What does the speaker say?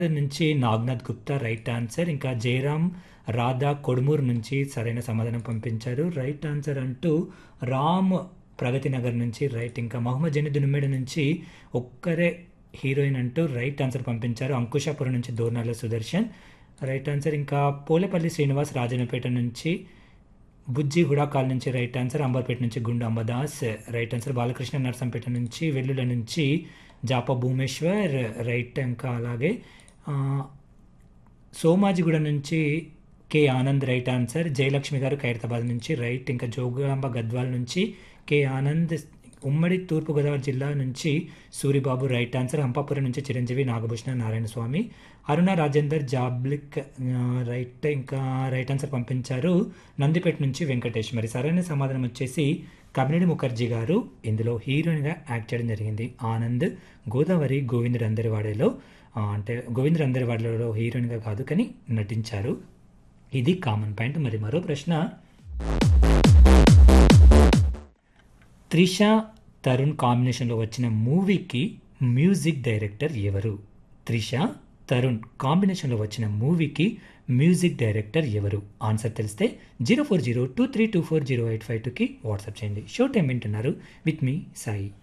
నుంచి Nagnath Gupta right answer ఇంకా జయరాం రాధా కొడుమూరు నుంచి సరైన సమాధానం పంపించారు రైట్ ఆన్సర్ అంటూ రామ్ ప్రగతి నగర్ నుంచి రైట్ ఇంకా మహమ్మద్ జనీద్ నుమ్మేడు నుంచి ఒక్కరే హీరోయిన్ అంటూ రైట్ ఆన్సర్ పంపించారు అంకుశాపురం నుంచి దోర్నాల సుదర్శన్ రైట్ ఆన్సర్ ఇంకా పోలేపల్లి శ్రీనివాస్ రాజనపేట నుంచి బుజ్జి హుడాకాల్ నుంచి రైట్ ఆన్సర్ అంబర్పేట నుంచి గుండు అంబదాస్ రైట్ ఆన్సర్ బాలకృష్ణ నర్సంపేట నుంచి వెల్లుల నుంచి జాప భూమేశ్వర్ రైట్ ఇంకా అలాగే ఆ, సోమాజిగూడ నుంచి K Anand right answer Jayalakshmi గారు ఖైరతాబాద్ నుంచి రైట్ ఇంకా జోగులాంబ గద్వాల్ నుంచి కె ఆనంద్ ఉమ్మడి తూర్పుగోదావరి జిల్లా నుంచి సూరిబాబు రైట్ ఆన్సర్ హంపాపురం నుంచి చిరంజీవి నాగభూషణ నారాయణ స్వామి అరుణ రాజేందర్ జాబ్లిక్ ఆ, రైట్ ఇంకా రైట్ ఆన్సర్ పంపించారు నందిపేట నుంచి వెంకటేష్ మరి సరైన సమాధానం వచ్చేసి కమినేని ముఖర్జీ గారు ఇందులో హీరోయిన్గా యాక్ట్ చేయడం జరిగింది ఆనంద్ గోదావరి గోవిందుడు అందరివాడలో ఆ, అంటే గోవిందుడు అందరివాడలో హీరోయిన్గా కాదు కానీ నటించారు ఇది కామన్ పాయింట్ మరి మరో ప్రశ్న త్రిష తరుణ్ కాంబినేషన్లో వచ్చిన మూవీకి మ్యూజిక్ డైరెక్టర్ ఎవరు త్రిష తరుణ్ కాంబినేషన్లో వచ్చిన మూవీకి మ్యూజిక్ డైరెక్టర్ ఎవరు ఆన్సర్ తెలిస్తే zero four zero two three two four zero eight five టూకి వాట్సాప్ చేయండి షో టైం వింటున్నారు విత్ మీ సాయి